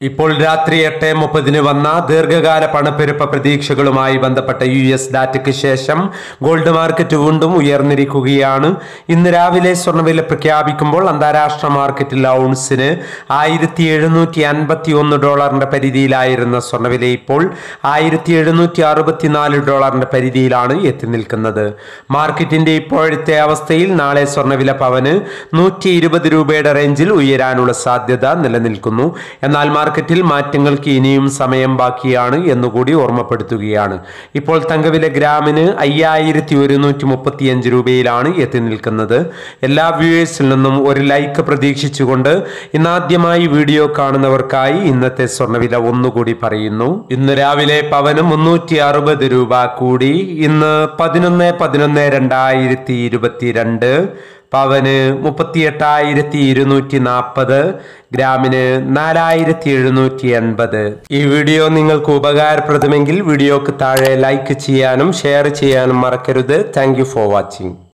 ഇപ്പോൾ രാത്രി എട്ട് മുപ്പതിന് വന്ന ദീർഘകാല പണപ്പെരുപ്പ പ്രതീക്ഷകളുമായി ബന്ധപ്പെട്ട യു എസ് ഡാറ്റയ്ക്ക് ശേഷം ഗോൾഡ് മാർക്കറ്റ് വീണ്ടും ഉയർന്നിരിക്കുകയാണ് ഇന്ന് രാവിലെ സ്വർണ്ണവില പ്രഖ്യാപിക്കുമ്പോൾ അന്താരാഷ്ട്ര മാർക്കറ്റിൽ ഔൺസിന് ആയിരത്തി എഴുന്നൂറ്റി അൻപത്തി ഒന്ന് ഡോളറിന്റെ പരിധിയിലായിരുന്ന സ്വർണ്ണവില ഇപ്പോൾ ആയിരത്തി എഴുന്നൂറ്റി അറുപത്തിനാല് ഡോളറിന്റെ പരിധിയിലാണ് എത്തി നിൽക്കുന്നത് മാർക്കറ്റിന്റെ ഇപ്പോഴത്തെ അവസ്ഥയിൽ നാളെ സ്വർണ്ണവില പവന് നൂറ്റി ഇരുപത് രൂപയുടെ റേഞ്ചിൽ ഉയരാനുള്ള സാധ്യത നിലനിൽക്കുന്നു എന്നാൽ മാർക്കറ്റിൽ മാറ്റങ്ങൾക്ക് ഇനിയും സമയം ബാക്കിയാണ് എന്നുകൂടി ഓർമ്മപ്പെടുത്തുകയാണ് ഇപ്പോൾ തങ്കവില ഗ്രാമിന് അയ്യായിരത്തി ഒരുന്നൂറ്റി മുപ്പത്തിയഞ്ച് രൂപയിലാണ് എത്തി നിൽക്കുന്നത് എല്ലാ വ്യൂവേഴ്സിൽ നിന്നും ഒരു ലൈക്ക് പ്രതീക്ഷിച്ചുകൊണ്ട് ഇന്നാദ്യമായി വീഡിയോ കാണുന്നവർക്കായി ഇന്നത്തെ സ്വർണ്ണവില ഒന്നുകൂടി പറയുന്നു ഇന്ന് രാവിലെ പവന് മുന്നൂറ്റി അറുപത് രൂപ കൂടി ഇന്ന് പതിനൊന്ന് പതിനൊന്ന് രണ്ടായിരത്തി ഇരുപത്തിരണ്ട് പവന് മുപ്പത്തിയെട്ടായിരത്തി ഇരുന്നൂറ്റി നാൽപ്പത് ഗ്രാമിന് നാലായിരത്തി എഴുന്നൂറ്റി എൺപത് ഈ വീഡിയോ നിങ്ങൾക്ക് ഉപകാരപ്രദമെങ്കിൽ വീഡിയോക്ക് താഴെ ലൈക്ക് ചെയ്യാനും ഷെയർ ചെയ്യാനും മറക്കരുത് താങ്ക് ഫോർ വാച്ചിങ്